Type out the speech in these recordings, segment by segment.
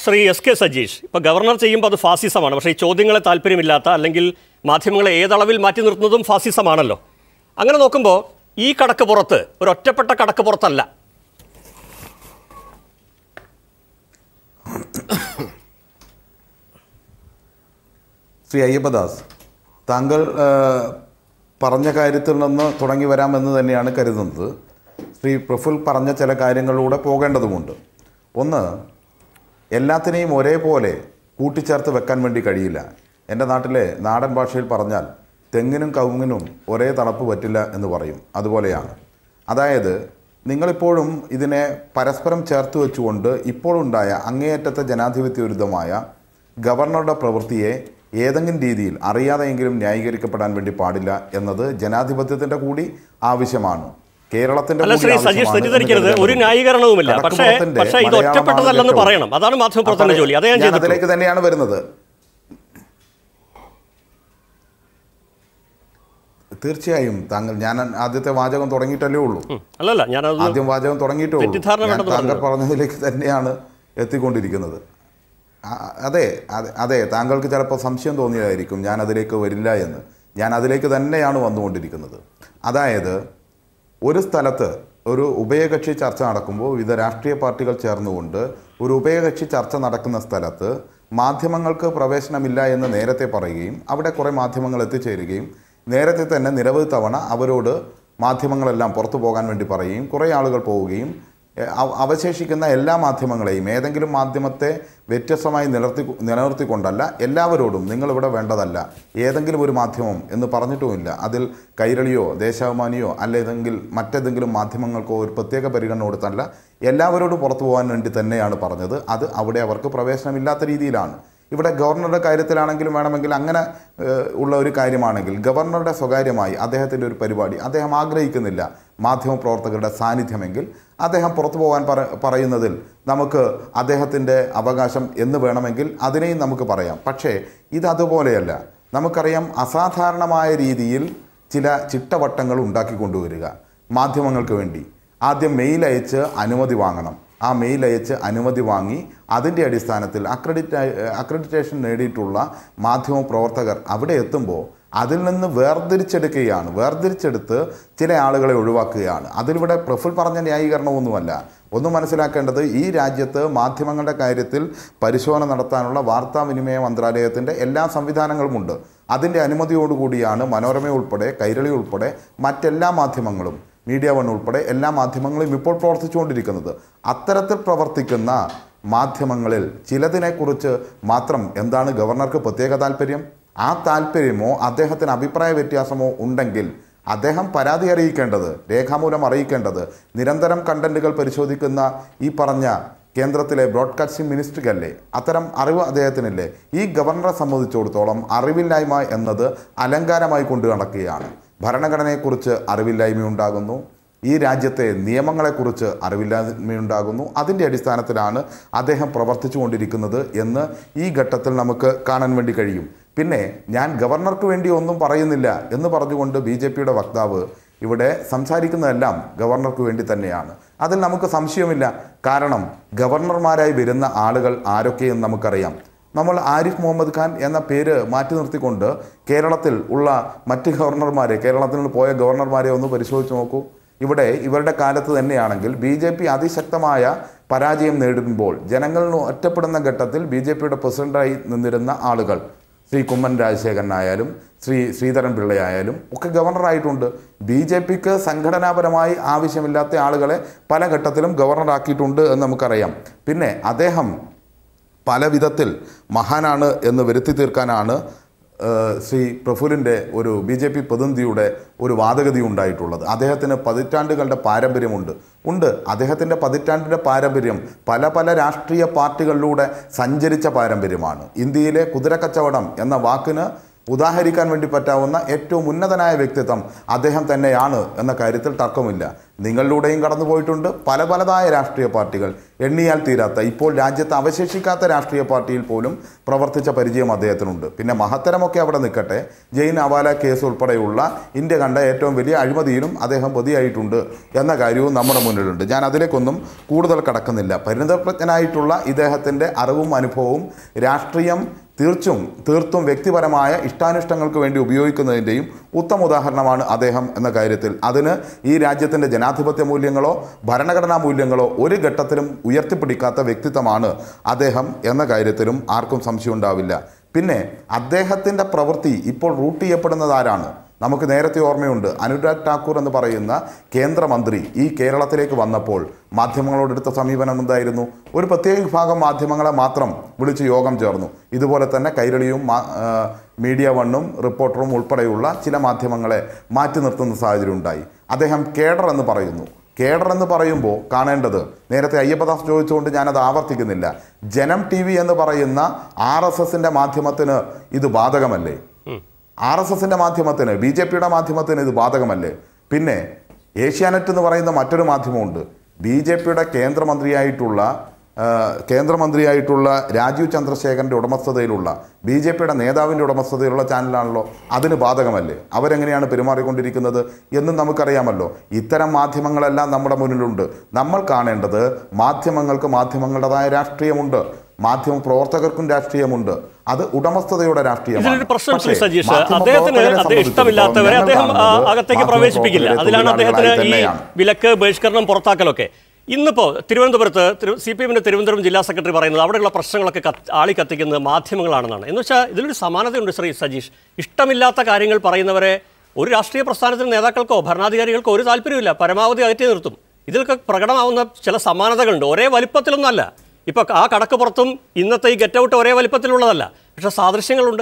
Shri S K Sajeesh ഇപ്പോൾ governor ചെയ്യുമ്പോൾ അത് ഫാസിസമാണ് പക്ഷേ ഈ ചോദ്യങ്ങളെ താല്പര്യമില്ലാത്ത അല്ലെങ്കിൽ മാധ്യമങ്ങളെ ഏതളവിൽ മാറ്റി നിർത്തുന്നതും ഫാസിസമാണല്ലോ അങ്ങനെ നോക്കുമ്പോൾ ഈ കടക്ക് പുറത്ത് ഒരു ഒറ്റപ്പെട്ട കടക്ക് പുറത്തല്ല ശ്രീ അയ്യപ്പദാസ് താങ്കൾ ആ, പറഞ്ഞ കാര്യത്തിൽ നിന്ന് തുടങ്ങി വരാമെന്ന് തന്നെയാണ് കരുതുന്നത് ശ്രീ പ്രഫുൽ പറഞ്ഞ ചില കാര്യങ്ങളിലൂടെ പോകേണ്ടതുമുണ്ട് ഒന്ന് എല്ലാത്തിനെയും ഒരേപോലെ കൂട്ടിച്ചേർത്ത് വെക്കാൻ വേണ്ടി കഴിയില്ല എൻ്റെ നാട്ടിലെ നാടൻ ഭാഷയിൽ പറഞ്ഞാൽ തെങ്ങിനും കവുങ്ങിനും ഒരേ തണുപ്പ് പറ്റില്ല എന്ന് പറയും അതുപോലെയാണ് അതായത് നിങ്ങളിപ്പോഴും ഇതിനെ പരസ്പരം ചേർത്ത് വെച്ചുകൊണ്ട് ഇപ്പോഴുണ്ടായ അങ്ങേയറ്റത്തെ ജനാധിപത്യ വിരുദ്ധമായ ഗവർണറുടെ പ്രവൃത്തിയെ ഏതെങ്കിലും രീതിയിൽ അറിയാതെയെങ്കിലും ന്യായീകരിക്കപ്പെടാൻ വേണ്ടി പാടില്ല എന്നത് ജനാധിപത്യത്തിന്റെ കൂടി ആവശ്യമാണ് കേരളത്തിന്റെ അല്ല കൂടി ശ്രീ ആവശ്യമാണ് സജീഷ് എന്ന് തെറ്റിദ്ധരിക്കരുത് ഒരു കരുതുന്നു. ന്യായീകരണവുമില്ല പക്ഷേ കടക്കുപുറത്തിന്റെ പക്ഷേ ഇത് മലയാളമാണ് ഒറ്റപ്പെട്ടതല്ലെന്ന് ഏറ്റവും. പറയണം അതാണ് മാധ്യമപ്രവർത്തന അപ്പോൾ ജോലി അതേ ഞാൻ ഞാൻ ചെയ്തിട്ടുള്ളൂ അതിലേക്ക് തന്നെയാണ് വരുന്നത് തീർച്ചയായും താങ്കൾ ഞാൻ ആദ്യത്തെ വാചകം തുടങ്ങിയിട്ടല്ലേ ഉള്ളൂ ഉം. അല്ലല്ല ഞാനത് ആദ്യം വാചകം തുടങ്ങിയിട്ടേ ഉള്ളൂ തെറ്റിദ്ധാരണ ഞാൻ വേണ്ടെന്ന് താങ്കൾ പറഞ്ഞത്. പറഞ്ഞതിലേക്ക് തന്നെയാണ് എത്തിക്കൊണ്ടിരിക്കുന്നത് ആ, അതെ അതെ അതെ താങ്കൾക്ക് ചിലപ്പോൾ സംശയം തോന്നിയതായിരിക്കും ഞാൻ അതിലേക്ക് വരില്ല എന്ന് ഞാൻ അതിലേക്ക് തന്നെയാണ് വന്നുകൊണ്ടിരിക്കുന്നത് അതായത് ഒരു സ്ഥലത്ത് ഒരു ഉഭയകക്ഷി ചർച്ച നടക്കുമ്പോൾ വിവിധ രാഷ്ട്രീയ പാർട്ടികൾ ചേർന്നുകൊണ്ട് ഒരു ഉഭയകക്ഷി ചർച്ച നടക്കുന്ന സ്ഥലത്ത് മാധ്യമങ്ങൾക്ക് പ്രവേശനമില്ല എന്ന് നേരത്തെ പറയുകയും അവിടെ കുറേ മാധ്യമങ്ങൾ എത്തിച്ചേരുകയും നേരത്തെ തന്നെ നിരവധി തവണ അവരോട് മാധ്യമങ്ങളെല്ലാം പുറത്തു പോകാൻ വേണ്ടി പറയുകയും കുറേ ആളുകൾ പോവുകയും എ, അവ- അവശേഷിക്കുന്ന എല്ലാ മാധ്യമങ്ങളെയും ഏതെങ്കിലും മാധ്യമത്തെ വ്യത്യസ്തമായി നിലർത്തി നിലനിർത്തിക്കൊണ്ടല്ല എല്ലാവരോടും നിങ്ങളിവിടെ വേണ്ടതല്ല ഏതെങ്കിലും ഒരു മാധ്യമം എന്ന് പറഞ്ഞിട്ടുമില്ല അതിൽ കൈരളിയോ ദേശാഭിമാനിയോ അല്ലേതെങ്കിൽ മറ്റേതെങ്കിലും മാധ്യമങ്ങൾക്കോ ഒരു പ്രത്യേക പരിഗണന കൊടുത്തല്ല എല്ലാവരോടും പുറത്തു പോകാൻ വേണ്ടി തന്നെയാണ് പറഞ്ഞത് അത് അവിടെ അവർക്ക് പ്രവേശനമില്ലാത്ത രീതിയിലാണ് ഇവിടെ ഗവർണറുടെ കാര്യത്തിലാണെങ്കിലും വേണമെങ്കിൽ അങ്ങനെ ഏഹ്, ഉള്ള ഒരു കാര്യമാണെങ്കിൽ ഗവർണറുടെ സ്വകാര്യമായി അദ്ദേഹത്തിൻ്റെ ഒരു പരിപാടി അദ്ദേഹം ആഗ്രഹിക്കുന്നില്ല മാധ്യമപ്രവർത്തകരുടെ സാന്നിധ്യമെങ്കിൽ അദ്ദേഹം പുറത്തു പോകാൻ പറ പറയുന്നതിൽ നമുക്ക് അദ്ദേഹത്തിൻ്റെ അവകാശം എന്ന് വേണമെങ്കിൽ അതിനെയും നമുക്ക് പറയാം പക്ഷേ ഇത് അതുപോലെയല്ല നമുക്കറിയാം അസാധാരണമായ രീതിയിൽ ചില ചിട്ടവട്ടങ്ങൾ ഉണ്ടാക്കി കൊണ്ടുവരിക മാധ്യമങ്ങൾക്ക് വേണ്ടി ആദ്യം മെയിൽ അയച്ച് അനുമതി വാങ്ങണം ആ മെയിൽ അയച്ച് അനുമതി വാങ്ങി അതിൻ്റെ അടിസ്ഥാനത്തിൽ അക്രഡിറ്റ അക്രഡിറ്റേഷൻ നേടിയിട്ടുള്ള മാധ്യമ പ്രവർത്തകർ അവിടെ എത്തുമ്പോൾ അതിൽ നിന്ന് വേർതിരിച്ചെടുക്കുകയാണ് വേർതിരിച്ചെടുത്ത് ചില ആളുകളെ ഒഴിവാക്കുകയാണ് അതിലിവിടെ പ്രഫുൽ പറഞ്ഞ ന്യായീകരണമൊന്നുമല്ല ഒന്ന് മനസ്സിലാക്കേണ്ടത് ഈ രാജ്യത്ത് മാധ്യമങ്ങളുടെ കാര്യത്തിൽ പരിശോധന നടത്താനുള്ള വാർത്താവിനിമയ മന്ത്രാലയത്തിൻ്റെ എല്ലാ സംവിധാനങ്ങളുമുണ്ട് അതിൻ്റെ അനുമതിയോടുകൂടിയാണ് മനോരമ ഉൾപ്പെടെ കൈരളി ഉൾപ്പെടെ മറ്റെല്ലാ മാധ്യമങ്ങളും മീഡിയ വൺ ഉൾപ്പെടെ എല്ലാ മാധ്യമങ്ങളും ഇപ്പോൾ പ്രവർത്തിച്ചുകൊണ്ടിരിക്കുന്നത് അത്തരത്തിൽ പ്രവർത്തിക്കുന്ന മാധ്യമങ്ങളിൽ ചിലതിനെക്കുറിച്ച് മാത്രം എന്താണ് ഗവർണർക്ക് പ്രത്യേക താല്പര്യം ആ താല്പര്യമോ അദ്ദേഹത്തിന് അഭിപ്രായ വ്യത്യാസമോ ഉണ്ടെങ്കിൽ അദ്ദേഹം പരാതി അറിയിക്കേണ്ടത് രേഖാമൂലം അറിയിക്കേണ്ടത് നിരന്തരം കണ്ടന്റുകൾ പരിശോധിക്കുന്ന ഈ പറഞ്ഞ കേന്ദ്രത്തിലെ ബ്രോഡ്കാസ്റ്റിംഗ് മിനിസ്ട്രിക്കല്ലേ അത്തരം അറിവ് അദ്ദേഹത്തിനില്ലേ ഈ ഗവർണറെ സംബന്ധിച്ചിടത്തോളം അറിവില്ലായ്മ എന്നത് അലങ്കാരമായി കൊണ്ടു നടക്കുകയാണ് ഭരണഘടനയെക്കുറിച്ച് അറിവില്ലായ്മയുണ്ടാകുന്നു ഈ രാജ്യത്തെ നിയമങ്ങളെക്കുറിച്ച് അറിവില്ലായ്മയുണ്ടാകുന്നു അതിൻ്റെ അടിസ്ഥാനത്തിലാണ് അദ്ദേഹം പ്രവർത്തിച്ചു കൊണ്ടിരിക്കുന്നത് എന്ന് ഈ ഘട്ടത്തിൽ നമുക്ക് കാണാൻ വേണ്ടി കഴിയും പിന്നെ ഞാൻ ഗവർണർക്ക് വേണ്ടി ഒന്നും പറയുന്നില്ല എന്ന് പറഞ്ഞുകൊണ്ട് ബി ജെ പിയുടെ വക്താവ് ഇവിടെ സംസാരിക്കുന്നതെല്ലാം ഗവർണർക്ക് വേണ്ടി തന്നെയാണ് അതിൽ നമുക്ക് സംശയമില്ല കാരണം ഗവർണർമാരായി വരുന്ന ആളുകൾ ആരൊക്കെയെന്ന് നമുക്കറിയാം നമ്മൾ ആരിഫ് മുഹമ്മദ് ഖാൻ എന്ന പേര് മാറ്റി നിർത്തിക്കൊണ്ട് കേരളത്തിൽ ഉള്ള മറ്റ് ഗവർണർമാരെ കേരളത്തിൽ നിന്ന് പോയ ഗവർണർമാരെ ഒന്ന് പരിശോധിച്ച് നോക്കൂ ഇവിടെ ഇവരുടെ കാലത്ത് തന്നെയാണെങ്കിൽ ബി ജെ പി അതിശക്തമായ പരാജയം നേടുമ്പോൾ ജനങ്ങളിൽ നിന്ന് ഒറ്റപ്പെടുന്ന ഘട്ടത്തിൽ ബി ജെ പിയുടെ പ്രസിഡന്റായി നിന്നിരുന്ന ആളുകൾ ശ്രീ കുമ്മൻ രാജശേഖരനായാലും ശ്രീ ശ്രീധരൻ പിള്ളയായാലും ഒക്കെ ഗവർണറായിട്ടുണ്ട് ബി ജെ പിക്ക് സംഘടനാപരമായി ആവശ്യമില്ലാത്ത ആളുകളെ പല ഘട്ടത്തിലും ഗവർണറാക്കിയിട്ടുണ്ട് എന്ന് നമുക്കറിയാം പിന്നെ അദ്ദേഹം പല വിധത്തിൽ മഹാനാണ് എന്ന് വരുത്തി തീർക്കാനാണ് ഏഹ്, ശ്രീ പ്രഫുലിൻ്റെ ഒരു ബി ജെ പി പ്രതിനിധിയുടെ ഒരു വാദഗതി ഉണ്ടായിട്ടുള്ളത് അദ്ദേഹത്തിന് പതിറ്റാണ്ടുകളുടെ പാരമ്പര്യമുണ്ട് ഉണ്ട് അദ്ദേഹത്തിൻ്റെ പതിറ്റാണ്ടിൻ്റെ പാരമ്പര്യം പല പല രാഷ്ട്രീയ പാർട്ടികളിലൂടെ സഞ്ചരിച്ച പാരമ്പര്യമാണ് ഇന്ത്യയിലെ കുതിരക്കച്ചവടം എന്ന വാക്കിന് ഉദാഹരിക്കാൻ വേണ്ടി പറ്റാവുന്ന ഏറ്റവും ഉന്നതനായ വ്യക്തിത്വം അദ്ദേഹം തന്നെയാണ് എന്ന കാര്യത്തിൽ തർക്കമില്ല നിങ്ങളിലൂടെയും കടന്നുപോയിട്ടുണ്ട് പല പലതായ രാഷ്ട്രീയ പാർട്ടികൾ എണ്ണിയാൽ തീരാത്ത ഇപ്പോൾ രാജ്യത്ത് അവശേഷിക്കാത്ത രാഷ്ട്രീയ പാർട്ടിയിൽ പോലും പ്രവർത്തിച്ച പരിചയം അദ്ദേഹത്തിനുണ്ട് പിന്നെ മഹത്തരമൊക്കെ അവിടെ നിൽക്കട്ടെ ജെയിൻ അവാല കേസ് ഉൾപ്പെടെയുള്ള ഇന്ത്യ കണ്ട ഏറ്റവും വലിയ അഴിമതിയിലും അദ്ദേഹം പ്രതിയായിട്ടുണ്ട് എന്ന കാര്യവും നമ്മുടെ മുന്നിലുണ്ട് ഞാൻ അതിലേക്കൊന്നും കൂടുതൽ കടക്കുന്നില്ല പരിണിതപ്രജ്ഞനായിട്ടുള്ള ഇദ്ദേഹത്തിൻ്റെ അറിവും അനുഭവവും രാഷ്ട്രീയം തീർച്ചും തീർത്തും വ്യക്തിപരമായ ഇഷ്ടാനിഷ്ടങ്ങൾക്ക് വേണ്ടി ഉപയോഗിക്കുന്നതിൻ്റെയും ഉത്തമ ഉദാഹരണമാണ് അദ്ദേഹം എന്ന കാര്യത്തിൽ അതിന് ഈ രാജ്യത്തിൻ്റെ ജനാധിപത്യ മൂല്യങ്ങളോ ഭരണഘടനാ മൂല്യങ്ങളോ ഒരു ഘട്ടത്തിലും ഉയർത്തിപ്പിടിക്കാത്ത വ്യക്തിത്വമാണ് അദ്ദേഹം എന്ന കാര്യത്തിലും ആർക്കും സംശയം ഉണ്ടാവില്ല പിന്നെ അദ്ദേഹത്തിൻ്റെ പ്രവൃത്തി ഇപ്പോൾ റൂട്ട് ചെയ്യപ്പെടുന്നത് ആരാണ് നമുക്ക് നേരത്തെ ഓർമ്മയുണ്ട് അനുരാഗ് ഠാക്കൂർ എന്ന് പറയുന്ന കേന്ദ്രമന്ത്രി ഈ കേരളത്തിലേക്ക് വന്നപ്പോൾ മാധ്യമങ്ങളോടെടുത്ത സമീപനം എന്തായിരുന്നു ഒരു പ്രത്യേക വിഭാഗം മാധ്യമങ്ങളെ മാത്രം വിളിച്ച് യോഗം ചേർന്നു ഇതുപോലെ തന്നെ കൈരളിയും മാ- ആ, മീഡിയ വണ്ണും റിപ്പോർട്ടറും ഉൾപ്പെടെയുള്ള ചില മാധ്യമങ്ങളെ മാറ്റി നിർത്തുന്ന സാഹചര്യം ഉണ്ടായി അദ്ദേഹം കേഡർ എന്ന് പറയുന്നു കേഡർ എന്ന് പറയുമ്പോൾ കാണേണ്ടത് നേരത്തെ അയ്യപ്പദാസ് ചോദിച്ചുകൊണ്ട് ഞാനത് ആവർത്തിക്കുന്നില്ല ജനം ടി വി എന്ന് പറയുന്ന ആർ എസ് എസിൻ്റെ മാധ്യമത്തിന് ഇത് ബാധകമല്ലേ ആർ എസ് എസിന്റെ മാധ്യമത്തിന് ബി ജെ പിയുടെ മാധ്യമത്തിന് ഇത് ബാധകമല്ലേ പിന്നെ ഏഷ്യാനെറ്റ് എന്ന് പറയുന്ന മറ്റൊരു മാധ്യമമുണ്ട് ബി ജെ പിയുടെ കേന്ദ്രമന്ത്രിയായിട്ടുള്ള ആ, കേന്ദ്രമന്ത്രിയായിട്ടുള്ള രാജീവ് ചന്ദ്രശേഖരന്റെ ഉടമസ്ഥതയിലുള്ള ബി ജെ പിയുടെ നേതാവിൻ്റെ ഉടമസ്ഥതയിലുള്ള ചാനലാണല്ലോ അതിന് ബാധകമല്ലേ അവരെങ്ങനെയാണ് പെരുമാറിക്കൊണ്ടിരിക്കുന്നത് എന്നും നമുക്കറിയാമല്ലോ ഇത്തരം മാധ്യമങ്ങളെല്ലാം നമ്മുടെ മുന്നിലുണ്ട് നമ്മൾ കാണേണ്ടത് മാധ്യമങ്ങൾക്ക് മാധ്യമങ്ങളുടേതായ രാഷ്ട്രീയമുണ്ട് മാധ്യമ പ്രവർത്തകർക്കും രാഷ്ട്രീയമുണ്ട് അത് ഉടമസ്ഥതയുടെ രാഷ്ട്രീയമാണ് ഇതിലൊരു പ്രശ്നം ശ്രീ പക്ഷേ സജീഷ് മാധ്യമ അദ്ദേഹത്തിന് പ്രവർത്തകരെ അദ്ദേഹം ഇഷ്ടമില്ലാത്തവരെ സംബന്ധിച്ചിടത്തോളം അദ്ദേഹം ആ, ഞങ്ങൾ അകത്തേക്ക് കാണുന്നത് പ്രവേശിപ്പിക്കില്ല മാധ്യമ അതിലാണ് അദ്ദേഹത്തിന് പ്രവർത്തകരെ ഈ തന്നെയാണ്. വിലക്ക് ബഹിഷ്കരണം പുറത്താക്കലൊക്കെ ഇന്നിപ്പോ തിരുവനന്തപുരത്ത് സി പി എമ്മിന്റെ തിരുവനന്തപുരം ജില്ലാ സെക്രട്ടറി പറയുന്നത് അവിടെയുള്ള പ്രശ്നങ്ങളൊക്കെ കത്ത് ആളി കത്തിക്കുന്നത് മാധ്യമങ്ങളാണെന്നാണ് എന്ന് വെച്ചാൽ ഇതിലൊരു സമാനതയുണ്ട് ശ്രീ സജീഷ് ഇഷ്ടമില്ലാത്ത കാര്യങ്ങൾ പറയുന്നവരെ ഒരു രാഷ്ട്രീയ പ്രസ്ഥാനത്തിന് നേതാക്കൾക്കോ ഭരണാധികാരികൾക്കോ ഒരു താല്പര്യമില്ല പരമാവധി അകറ്റി നിർത്തും ഇതിലൊക്കെ പ്രകടമാവുന്ന ചില സമാനതകളുണ്ട് ഒരേ വലിപ്പത്തിലൊന്നല്ല ഇപ്പൊ ആ കടക്ക് ഇന്നത്തെ ഈ ഗെറ്റ് ഔട്ട് ഒരേ വലിപ്പത്തിലുള്ളതല്ല പക്ഷെ സാദൃശ്യങ്ങളുണ്ട്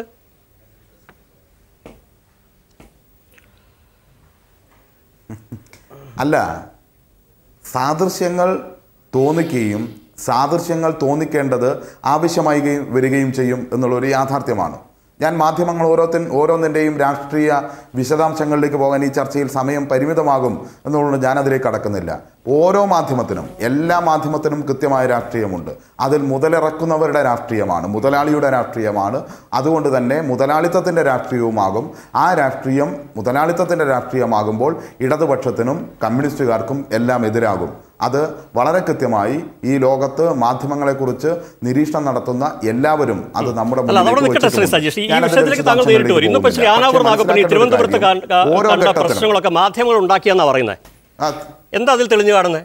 അല്ല സാദൃശ്യങ്ങൾ തോന്നിക്കുകയും സാദൃശ്യങ്ങൾ തോന്നിക്കേണ്ടത് ആവശ്യമായി വരികയും ചെയ്യും എന്നുള്ളൊരു യാഥാർത്ഥ്യമാണ് ഞാൻ മാധ്യമങ്ങൾ ഓരോത്തിൻ ഓരോന്നിൻ്റെയും രാഷ്ട്രീയ വിശദാംശങ്ങളിലേക്ക് പോകാൻ ഈ ചർച്ചയിൽ സമയം പരിമിതമാകും എന്നുള്ളത് ഞാനതിലേക്ക് കടക്കുന്നില്ല ഓരോ മാധ്യമത്തിനും എല്ലാ മാധ്യമത്തിനും കൃത്യമായ രാഷ്ട്രീയമുണ്ട് അതിൽ മുതലിറക്കുന്നവരുടെ രാഷ്ട്രീയമാണ് മുതലാളിയുടെ രാഷ്ട്രീയമാണ് അതുകൊണ്ട് തന്നെ മുതലാളിത്തത്തിൻ്റെ രാഷ്ട്രീയവുമാകും ആ രാഷ്ട്രീയം മുതലാളിത്തത്തിൻ്റെ രാഷ്ട്രീയമാകുമ്പോൾ ഇടതുപക്ഷത്തിനും കമ്മ്യൂണിസ്റ്റുകാർക്കും എല്ലാം എതിരാകും അത് വളരെ കൃത്യമായി ഈ ലോകത്ത് മാധ്യമങ്ങളെക്കുറിച്ച് നിരീക്ഷണം നടത്തുന്ന എല്ലാവരും അത് നമ്മുടെ അല്ല അതവിടെ മുന്നിലേക്ക് നിൽക്കട്ടെ ശ്രീ വെച്ചിട്ടുണ്ട്. സജീഷ് ഈ ഞാനതിന്റെ വിഷയത്തിലേക്ക് താങ്കൾ നേരിട്ട് വരും ഇന്നിപ്പോ ശ്രീ വിശദാംശങ്ങളിലേക്ക് ആനാവൂർ പോകുന്നില്ല. നാഗപ്പനി പക്ഷേ തിരുവനന്തപുരത്ത് കാ- മനസ്സിലാക്കേണ്ട ഒരു കാ- കാര്യം, ഓരോ കണ്ട ഘട്ടത്തിലും പ്രശ്നങ്ങളൊക്കെ മാധ്യമങ്ങൾ ഉണ്ടാക്കിയെന്നാ പറയുന്നത് ആ, എന്താ അതിൽ തെളിഞ്ഞു കാണുന്നത്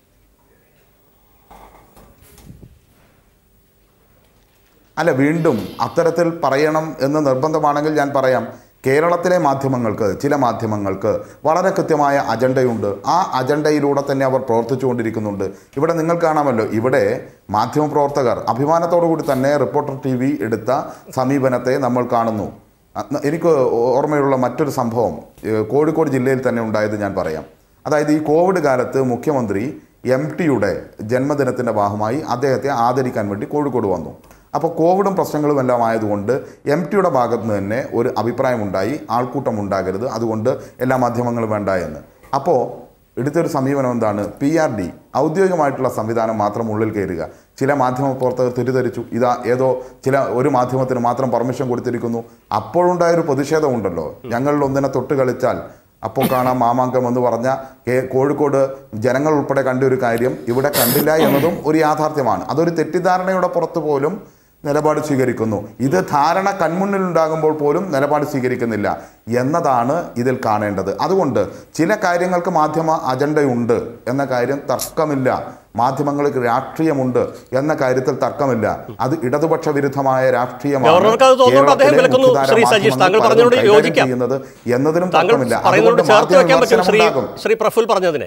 അല്ല വീണ്ടും അത്തരത്തിൽ പറയണം എന്ന് നിർബന്ധമാണെങ്കിൽ ഞാൻ പറയാം കേരളത്തിലെ മാധ്യമങ്ങൾക്ക് ചില മാധ്യമങ്ങൾക്ക് വളരെ കൃത്യമായ അജണ്ടയുണ്ട് ആ അജണ്ടയിലൂടെ തന്നെ അവർ പ്രവർത്തിച്ചുകൊണ്ടിരിക്കുന്നുണ്ട് ഇവിടെ നിങ്ങൾ കാണാമല്ലോ ഇവിടെ മാധ്യമപ്രവർത്തകർ അഭിമാനത്തോടു കൂടി തന്നെ റിപ്പോർട്ടർ ടി വി എടുത്ത സമീപനത്തെ നമ്മൾ കാണുന്നു അന്ന് എനിക്ക് ഓർമ്മയുള്ള മറ്റൊരു സംഭവം ഏഹ് കോഴിക്കോട് ജില്ലയിൽ തന്നെ ഉണ്ടായത് ഞാൻ പറയാം അതായത് ഈ കോവിഡ് കാലത്ത് മുഖ്യമന്ത്രി എം ടിയുടെ ജന്മദിനത്തിൻ്റെ ഭാഗമായി അദ്ദേഹത്തെ ആദരിക്കാൻ വേണ്ടി കോഴിക്കോട് വന്നു അപ്പോൾ കോവിഡും പ്രശ്നങ്ങളും എല്ലാം ആയതുകൊണ്ട് എം ടിയുടെ ഭാഗത്ത് നിന്ന് തന്നെ ഒരു അഭിപ്രായമുണ്ടായി ആൾക്കൂട്ടം ഉണ്ടാകരുത് അതുകൊണ്ട് എല്ലാ മാധ്യമങ്ങളും വേണ്ട എന്ന് അപ്പോൾ എടുത്തൊരു സമീപനം എന്താണ് പി ആർ ഡി ഔദ്യോഗികമായിട്ടുള്ള സംവിധാനം മാത്രം ഉള്ളിൽ കയറുക ചില മാധ്യമ പ്രവർത്തകർ തെറ്റിദ്ധരിച്ചു ഇതാ ഏതോ ചില ഒരു മാധ്യമത്തിന് മാത്രം പെർമിഷൻ കൊടുത്തിരിക്കുന്നു അപ്പോഴുണ്ടായൊരു പ്രതിഷേധമുണ്ടല്ലോ ഞങ്ങളിൽ ഒന്നിനെ തൊട്ട് കളിച്ചാൽ അപ്പോൾ കാണാം മാമാങ്കം എന്ന് പറഞ്ഞ കേ- കോഴിക്കോട് ജനങ്ങൾ ഉൾപ്പെടെ കണ്ട ഒരു കാര്യം ഇവിടെ കണ്ടില്ല എന്നതും ഒരു യാഥാർത്ഥ്യമാണ് അതൊരു തെറ്റിദ്ധാരണയുടെ പുറത്ത് പോലും നിലപാട് സ്വീകരിക്കുന്നു ഇത് ധാരണ കൺമുന്നിൽ ഉണ്ടാകുമ്പോൾ പോലും നിലപാട് സ്വീകരിക്കുന്നില്ല എന്നതാണ് ഇതിൽ കാണേണ്ടത് അതുകൊണ്ട് ചില കാര്യങ്ങൾക്ക് മാധ്യമ അജണ്ടയുണ്ട് എന്ന കാര്യം തർക്കമില്ല മാധ്യമങ്ങൾക്ക് രാഷ്ട്രീയമുണ്ട് എന്ന കാര്യത്തിൽ തർക്കമില്ല അത് ഇടതുപക്ഷ വിരുദ്ധമായ രാഷ്ട്രീയമാണ് ഗവർണർക്ക് അത് തോന്നുന്നുണ്ട് അദ്ദേഹം കേരളത്തിലെ വിലക്കുന്നു. മുഖ്യധാരാ ശ്രീ സജീഷ്, താങ്കൾ മാധ്യമങ്ങൾ പറഞ്ഞതിനോട് കൈകാര്യം യോജിക്കാം. ചെയ്യുന്നത് എന്നതിനും താങ്കൾ തർക്കമില്ല പറയുന്നതോട് അതുകൊണ്ട് ചേർത്ത് വെക്കാൻ പറ്റും മാധ്യമ ശ്രീ വിമർശനം ഉണ്ടാകും. ശ്രീ പ്രഫുൽ പറഞ്ഞതിനെ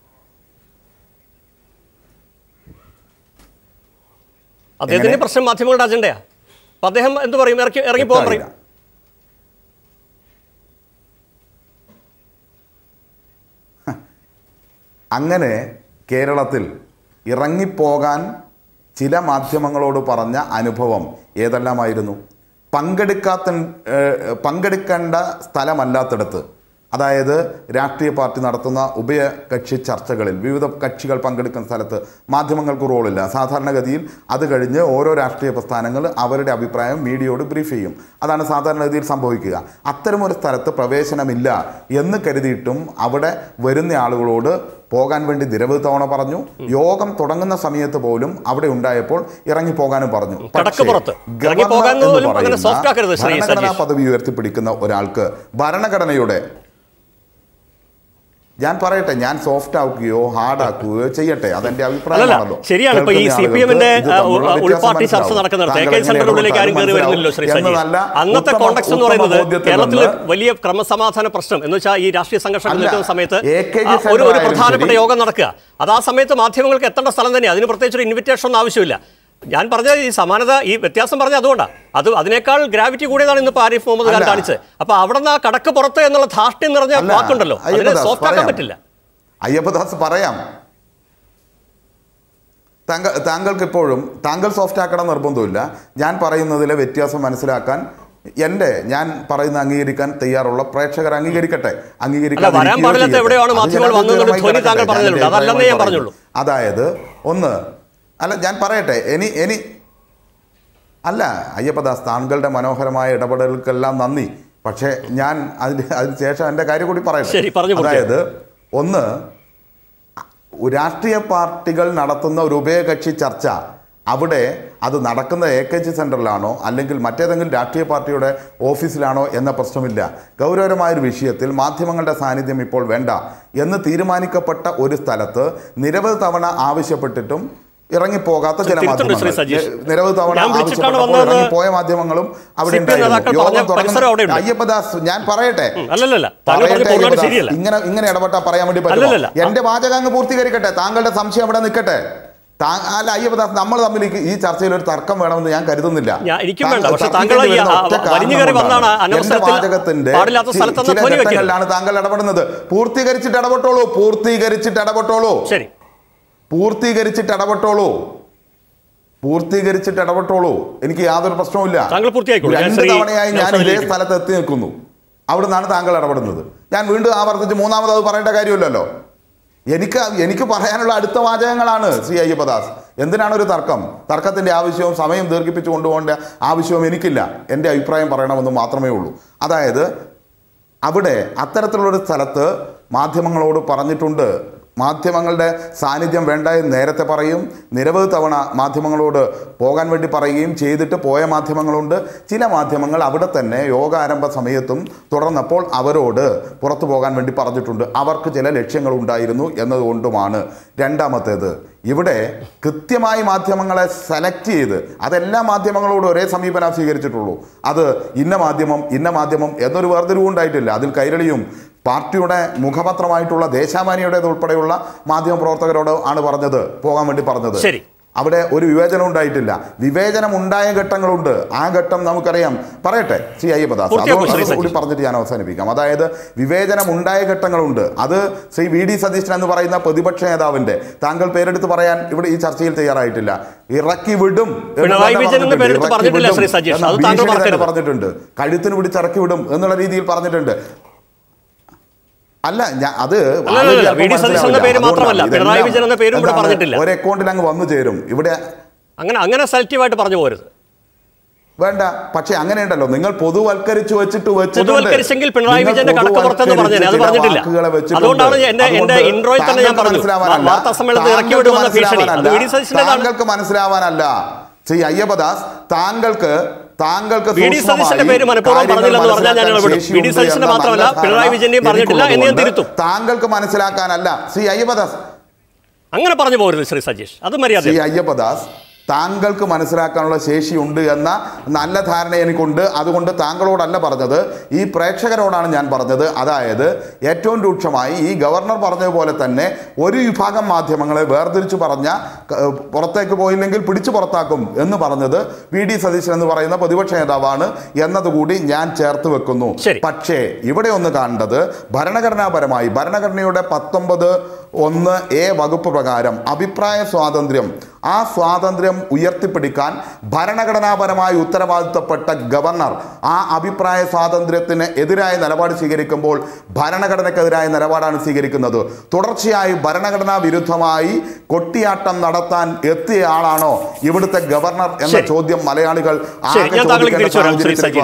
അദ്ദേഹത്തിന്റെ എങ്ങനെ? പ്രശ്നം മാധ്യമങ്ങളുടെ അജണ്ടയാ അപ്പൊ അദ്ദേഹം എന്ത് പറയും ഇറക്കി ഇറങ്ങി പോകാൻ പറയും വ്യക്തമായില്ല. അങ്ങനെ കേരളത്തിൽ ഇറങ്ങിപ്പോകാൻ ചില മാധ്യമങ്ങളോട് പറഞ്ഞ അനുഭവം ഏതെല്ലാമായിരുന്നു പങ്കെടുക്കാത്ത ഏഹ്, പങ്കെടുക്കേണ്ട സ്ഥലമല്ലാത്തിടത്ത് അതായത് രാഷ്ട്രീയ പാർട്ടി നടത്തുന്ന ഉഭയകക്ഷി ചർച്ചകളിൽ വിവിധ കക്ഷികൾ പങ്കെടുക്കുന്ന സ്ഥലത്ത് മാധ്യമങ്ങൾക്ക് റോളില്ല സാധാരണഗതിയിൽ അത് കഴിഞ്ഞ് ഓരോ രാഷ്ട്രീയ പ്രസ്ഥാനങ്ങൾ അവരുടെ അഭിപ്രായം മീഡിയയോട് ബ്രീഫ് ചെയ്യും അതാണ് സാധാരണഗതിയിൽ സംഭവിക്കുക അത്തരമൊരു സ്ഥലത്ത് പ്രവേശനമില്ല എന്ന് കരുതിയിട്ടും അവിടെ വരുന്ന ആളുകളോട് പോകാൻ വേണ്ടി നിരവധി തവണ പറഞ്ഞു യോഗം തുടങ്ങുന്ന സമയത്ത് പോലും അവിടെ ഉണ്ടായപ്പോൾ ഇറങ്ങി പോകാനും പറഞ്ഞു കടക്കുപുറത്ത്. പക്ഷേ, ഇറങ്ങി പോകാൻ ഗവർണർ എന്ന് പോലും അങ്ങനെ പറയുന്ന soft ആക്കരുത് ശ്രീ ഭരണഘടനാ സജീഷ്. പദവി ഉയർത്തിപ്പിടിക്കുന്ന ഒരാൾക്ക് ഭരണഘടനയുടെ ഞാൻ പറയട്ടെ ഞാൻ സോഫ്റ്റ് ആക്കുകയോ ഹാർഡ് ആക്കുകയോ ചെയ്യട്ടെ അതെന്റെ അല്ലല്ല അഭിപ്രായമാണല്ലോ ശരിയാണ് ഇപ്പൊ ഈ കേൾക്കുന്ന സി പി ആളുകൾക്ക് എമ്മിന്റെ ഇത് തമ്മിലുള്ള വ്യത്യാസം ഉൾപാർട്ടി ചർച്ച മനസ്സിലാവും. നടക്കുന്നിടത്ത് എ താങ്കൾ കെ എങ്ങനെ സെന്ററിന്റെ ഉള്ളിലേക്ക് ആരും കയറി മനസ്സിലാവും വരുന്നില്ലല്ലോ ശ്രീ സജീഷ് എന്നതല്ല അന്നത്തെ ഉത്തമ- കോണ്ടക്സ്റ്റ് എന്ന് ഉത്തമ പറയുന്നത് ബോധ്യത്തിൽ കേരളത്തിൽ നിന്ന് വലിയ ക്രമസമാധാന പ്രശ്നം എന്ന് വെച്ചാൽ ഈ രാഷ്ട്രീയ സംഘർഷം അല്ല, നിൽക്കുന്ന സമയത്ത് എ കെ ജി ആ, ഒരു ഒരു സെന്ററായാലും പ്രധാനപ്പെട്ട ശരി. യോഗം നടക്കുക അത് ആ സമയത്ത് മാധ്യമങ്ങൾക്ക് എത്തേണ്ട സ്ഥലം തന്നെ അതിന് പ്രത്യേകിച്ച് ഒരു ഇൻവിറ്റേഷൻ ഒന്നും ആവശ്യമില്ല ഞാൻ പറഞ്ഞ ഈ സമാനത ഈ വ്യത്യാസം പറഞ്ഞ അതുകൊണ്ടാണ് അത് അതിനേക്കാൾ ഗ്രാവിറ്റി കൂടിയതാണ് ഇന്നിപ്പോൾ ആരിഫ് മുഹമ്മദ് ഖാൻ അല്ല. കാണിച്ചത് അപ്പൊ അവിടെ നിന്ന് ആ കടക്ക് പുറത്ത് എന്നുള്ള ധാർഷ്ട്യം നിറഞ്ഞ അല്ല, വാക്കുണ്ടല്ലോ അതിനെ അയ്യപ്പദാസ് സോഫ്റ്റ് ആക്കാൻ പറയാം. പറ്റില്ല അയ്യപ്പദാസ് പറയാം താങ്കൾ താങ്കൾക്ക് ഇപ്പോഴും താങ്കൾ സോഫ്റ്റ് ആക്കണം നിർബന്ധമില്ല ഞാൻ പറയുന്നതിലെ വ്യത്യാസം മനസ്സിലാക്കാൻ എൻ്റെ ഞാൻ പറയുന്ന അംഗീകരിക്കാൻ തയ്യാറുള്ള പ്രേക്ഷകർ അംഗീകരിക്കട്ടെ അല്ല, വരാൻ പാടില്ലാത്ത എവിടെയാണ് മാധ്യമങ്ങൾ വന്നതെന്നുള്ള ധ്വനി താങ്കൾ പറഞ്ഞിട്ടുണ്ട്. അതല്ലെന്നേ ഞാൻ പറഞ്ഞുള്ളൂ. അതായത് ഒന്ന് അല്ല ഞാൻ പറയട്ടെ ഇനി ഇനി അല്ല അയ്യപ്പദാസ് താങ്കളുടെ മനോഹരമായ ഇടപെടലുകൾക്കെല്ലാം നന്ദി പക്ഷേ ഞാൻ അതിന് അതിന് ശേഷം എൻ്റെ കാര്യം കൂടി ശരി, പറഞ്ഞു പറയട്ടെ പൂർത്തിയാക്ക്. അതായത് ഒന്ന് രാഷ്ട്രീയ പാർട്ടികൾ നടത്തുന്ന ഒരു ഉഭയകക്ഷി ചർച്ച അവിടെ അത് നടക്കുന്ന എ കെ ജി സെൻറ്ററിലാണോ അല്ലെങ്കിൽ മറ്റേതെങ്കിലും രാഷ്ട്രീയ പാർട്ടിയുടെ ഓഫീസിലാണോ എന്ന പ്രശ്നമില്ല ഗൗരവമായൊരു വിഷയത്തിൽ മാധ്യമങ്ങളുടെ സാന്നിധ്യം ഇപ്പോൾ വേണ്ട എന്ന് തീരുമാനിക്കപ്പെട്ട ഒരു സ്ഥലത്ത് നിരവധി തവണ ആവശ്യപ്പെട്ടിട്ടും ഇറങ്ങിപ്പോകാത്ത ചില തിരുത്തുണ്ട് ശ്രീ മാധ്യമങ്ങൾ സജീഷ്. നി- നിരവധി തവണ ഞാൻ വിളിച്ചിട്ടാണ് ആവശ്യപ്പെട്ടപ്പോൾ വന്നതെന്ന് ഇറങ്ങിപ്പോയ മാധ്യമങ്ങളും അവിടെ സി പി എം നേതാക്കൾ ഉണ്ടായിരുന്നു. പറഞ്ഞ യോഗം തുടങ്ങുന്ന- പരിസരം അവിടെയുണ്ട്. അയ്യപ്പദാസ് ഞാൻ പറയട്ടെ ഉം, അല്ലല്ലല്ല താങ്കൾ പറഞ്ഞ പറയട്ടെ പൂർണ്ണമായിട്ട് അയ്യപ്പദാസ്. ശരിയല്ല ഇങ്ങനെ ഇങ്ങനെ ഇടപെട്ടാ പറയാൻ വേണ്ടി പറ്റുമോ അല്ലല്ലല്ല. എന്റെ വാചകം അങ്ങ് പൂർത്തീകരിക്കട്ടെ താങ്കളുടെ സംശയം അവിടെ നിൽക്കട്ടെ താ- അല്ല അയ്യപ്പദാസ് നമ്മൾ തമ്മിൽ ഈ- ഈ ചർച്ചയിൽ ഒരു തർക്കം വേണമെന്ന് ഞാൻ കരുതുന്നില്ല ഞാൻ- എനിക്കും താങ്കൾ വേണ്ട. പക്ഷേ തർക്കിക്കേണ്ടി താങ്കൾ ഈ വരുന്ന ആ- ഒറ്റ കാരണം വലിഞ്ഞു കയറി കൊണ്ടാണ്. വന്നാണ് എന്റെ അനവസരത്തിൽ വാചകത്തിന്റെ പാടില്ലാത്ത ചി- സ്ഥലത്തൊന്ന് ചില ധ്വനി വെക്കരുത്. ഘട്ടങ്ങളിലാണ് താങ്കൾ ഇടപെടുന്നത് പൂർത്തീകരിച്ചിട്ട് ഇടപെട്ടോളൂ പൂർത്തീകരിച്ചിട്ട് ഇടപെട്ടോളൂ ശരി പൂർത്തീകരിച്ചിട്ട് ഇടപെട്ടോളൂ പൂർത്തീകരിച്ചിട്ട് ഇടപെട്ടോളൂ എനിക്ക് യാതൊരു പ്രശ്നവുമില്ല താങ്കൾ പൂർത്തിയാക്കിക്കോളൂ. ഞാൻ രണ്ട് ശ്രീ തവണയായി ഞാൻ ഇതേ നൗഷാദിലേക്ക് സ്ഥലത്ത് എത്തി നിൽക്കുന്നു അവിടെ നിന്നാണ് താങ്കൾ ഇടപെടുന്നത് ഞാൻ വീണ്ടും ആവർത്തിച്ച് മൂന്നാമത് അത് പറയേണ്ട കാര്യമില്ലല്ലോ എനിക്ക് എനിക്ക് പറയാനുള്ള അടുത്ത വാചകങ്ങളാണ് ശ്രീ അയ്യപ്പദാസ് എന്തിനാണ് ഒരു തർക്കം തർക്കത്തിന്റെ ആവശ്യവും സമയം ദീർഘിപ്പിച്ചു കൊണ്ടുപോകേണ്ട ആവശ്യവും എനിക്കില്ല എൻ്റെ അഭിപ്രായം പറയണമെന്ന് മാത്രമേ ഉള്ളൂ അതായത് അവിടെ അത്തരത്തിലുള്ളൊരു സ്ഥലത്ത് മാധ്യമങ്ങളോട് പറഞ്ഞിട്ടുണ്ട് മാധ്യമങ്ങളുടെ സാന്നിധ്യം വേണ്ട എന്ന് നേരത്തെ പറയും നിരവധി തവണ മാധ്യമങ്ങളോട് പോകാൻ വേണ്ടി പറയുകയും ചെയ്തിട്ട് പോയ മാധ്യമങ്ങളുണ്ട് ചില മാധ്യമങ്ങൾ അവിടെ തന്നെ യോഗാരംഭ സമയത്തും തുടർന്നപ്പോൾ അവരോട് പുറത്തു പോകാൻ വേണ്ടി പറഞ്ഞിട്ടുണ്ട് അവർക്ക് ചില ലക്ഷ്യങ്ങൾ ഉണ്ടായിരുന്നു എന്നതുകൊണ്ടുമാണ് രണ്ടാമത്തേത് ഇവിടെ കൃത്യമായി മാധ്യമങ്ങളെ സെലക്ട് ചെയ്ത് അതെല്ലാ മാധ്യമങ്ങളോടും ഒരേ സമീപനം സ്വീകരിച്ചിട്ടുള്ളൂ അത് ഇന്ന മാധ്യമം ഇന്ന മാധ്യമം എന്നൊരു വേർതിരിവും ഉണ്ടായിട്ടില്ല അതിൽ കൈരളിയും പാർട്ടിയുടെ മുഖപത്രമായിട്ടുള്ള ദേശാമാനിയുടേത് ഉൾപ്പെടെയുള്ള മാധ്യമ പ്രവർത്തകരോട് ആണ് പറഞ്ഞത് പോകാൻ വേണ്ടി പറഞ്ഞത് ശരി. അവിടെ ഒരു വിവേചനം ഉണ്ടായിട്ടില്ല വിവേചനം ഉണ്ടായ ഘട്ടങ്ങളുണ്ട് ആ ഘട്ടം നമുക്കറിയാം പറയട്ടെ ശ്രീ അയ്യപ്പദാസ് പൂർത്തിയാക്കൂ, ശ്രീ അതുകൂടി സജീഷ്. പറഞ്ഞിട്ട് ഞാൻ അവസാനിപ്പിക്കാം അതായത് വിവേചനം ഉണ്ടായ ഘട്ടങ്ങളുണ്ട് അത് ശ്രീ വി ഡി സതീശൻ എന്ന് പറയുന്ന പ്രതിപക്ഷ നേതാവിന്റെ താങ്കൾ പേരെടുത്ത് പറയാൻ ഇവിടെ ഈ ചർച്ചയിൽ തയ്യാറായിട്ടില്ല ഇറക്കി വിടും എന്ന് പിണറായി തന്നെ വിജയൻ എന്ന് പറഞ്ഞിട്ടുണ്ട്. പേരെടുത്ത് ഇറക്കി പറഞ്ഞിട്ടില്ല വിടും ശ്രീ സജീഷ്. എന്ന അത് താങ്കൾ ഭീഷണി തന്നെ മറക്കരുത്. പറഞ്ഞിട്ടുണ്ട് കഴുത്തിന് പിടിച്ച് ഇറക്കി വിടും എന്നുള്ള രീതിയിൽ പറഞ്ഞിട്ടുണ്ട് അല്ല ഞാൻ അത് അല്ല, ആളുകൾക്ക് അല്ല, ചിലപ്പോൾ വി ഡി സതീശൻ എന്ന മനസ്സിലാവില്ല. പേര് മാത്രമല്ല, അതുകൊണ്ടാണ് പിണറായി ഇതെല്ലാം വിജയൻ എന്ന പേരും കൂടെ എന്താണ് പറഞ്ഞിട്ടില്ല. ഒരു അക്കൗണ്ടിൽ അങ്ങ് വന്നു ചേരും ഇവിടെ അങ്ങനെ അങ്ങനെ സെലക്റ്റീവായിട്ട് പറഞ്ഞു പോരുത് വേണ്ട പക്ഷെ അങ്ങനെയുണ്ടല്ലോ നിങ്ങൾ പൊതുവൽക്കരിച്ചു വെച്ചിട്ട് വെച്ചിട്ടുണ്ട്. പൊതുവൽക്കരിച്ചെങ്കിൽ പിണറായി നിങ്ങൾ വിജയന്റെ കണക്ക് പുറത്തെന്ന് പറഞ്ഞേനെ, അത് പൊതുവൽക്കരിച്ച പറഞ്ഞിട്ടില്ല. ചില വാക്കുകളെ വെച്ചിട്ടുണ്ട്. അതുകൊണ്ടാണ് എന്റെ- എന്റെ അതുകൊണ്ട് ഇൻട്രോയിൽ തന്നെ ഞാൻ താങ്കൾക്ക് പറഞ്ഞു. മനസ്സിലാവാനല്ല, വാർത്താ സമ്മേളനത്തിൽ ഇറക്കി താങ്കൾക്ക് വിടുമെന്ന ഭീഷണി. അത് മനസ്സിലാവാനല്ല, വി ഡി സതീശന്റേതാണ്. താങ്കൾക്ക് മനസ്സിലാവാനല്ല ശ്രീ അയ്യപ്പദാസ് താങ്കൾക്ക് താങ്കൾക്ക് വി ഡി സതീശന്റെ സൂക്ഷ്മമായി പേര് മനഃപൂർവ്വം കാര്യങ്ങൾ പറഞ്ഞില്ലെന്ന് പറഞ്ഞാൽ ഞാൻ മനസ്സിലാക്കാൻ ഇടപെടും. വി ഡി ശേഷിയുണ്ട് സതീശന്റെ എന്ന മാത്രമല്ല, നല്ല പിണറായി ധാരണ വിജയന്റെയും പറഞ്ഞിട്ടില്ല എന്ന് ഞാൻ എനിക്കുള്ളതുകൊണ്ട് തിരുത്തും. താങ്കൾക്ക് മനസ്സിലാക്കാനല്ല ശ്രീ അയ്യപ്പദാസ് അങ്ങനെ പറഞ്ഞു പോരുത് ശ്രീ സജീഷ് അത് മര്യാദ ശ്രീ അയ്യപ്പദാസ് താങ്കൾക്ക് മനസ്സിലാക്കാനുള്ള ശേഷിയുണ്ട് എന്ന നല്ല ധാരണ എനിക്കുണ്ട് അതുകൊണ്ട് താങ്കളോടല്ല പറഞ്ഞത് ഈ പ്രേക്ഷകരോടാണ് ഞാൻ പറഞ്ഞത് അതായത് ഏറ്റവും രൂക്ഷമായി ഈ ഗവർണർ പറഞ്ഞതുപോലെ തന്നെ ഒരു വിഭാഗം മാധ്യമങ്ങളെ വേർതിരിച്ചു പറഞ്ഞ ക- പുറത്തേക്ക് പോയില്ലെങ്കിൽ പിടിച്ചു പുറത്താക്കും എന്ന് പറഞ്ഞത് വി ഡി സതീശൻ എന്ന് പറയുന്ന പ്രതിപക്ഷ നേതാവാണ് എന്നതുകൂടി ഞാൻ ചേർത്ത് വെക്കുന്നു ശരി. പക്ഷേ ഇവിടെ ഒന്ന് കാണേണ്ടത് ഭരണഘടനാപരമായി ഭരണഘടനയുടെ പത്തൊമ്പത് ഒന്ന് എ വകുപ്പ് പ്രകാരം അഭിപ്രായ സ്വാതന്ത്ര്യം ആ സ്വാതന്ത്ര്യം ഉയർത്തിപ്പിടിക്കാൻ ഭരണഘടനാപരമായി ഉത്തരവാദിത്തപ്പെട്ട ഗവർണർ ആ അഭിപ്രായ സ്വാതന്ത്ര്യത്തിന് എതിരായ നിലപാട് സ്വീകരിക്കുമ്പോൾ ഭരണഘടനയ്ക്കെതിരായ നിലപാടാണ് സ്വീകരിക്കുന്നത് തുടർച്ചയായി ഭരണഘടനാ വിരുദ്ധമായി കൊട്ടിയാട്ടം നടത്താൻ എത്തിയ ആളാണോ ഇവിടുത്തെ ഗവർണർ എന്ന ശരി. ചോദ്യം മലയാളികൾ ശരി ആകെ ഞാൻ താങ്കളിലേക്ക് ചോദിക്കേണ്ട തിരിച്ചു വരാം ശ്രീ സാഹചര്യത്തിലേക്ക് സജീവ്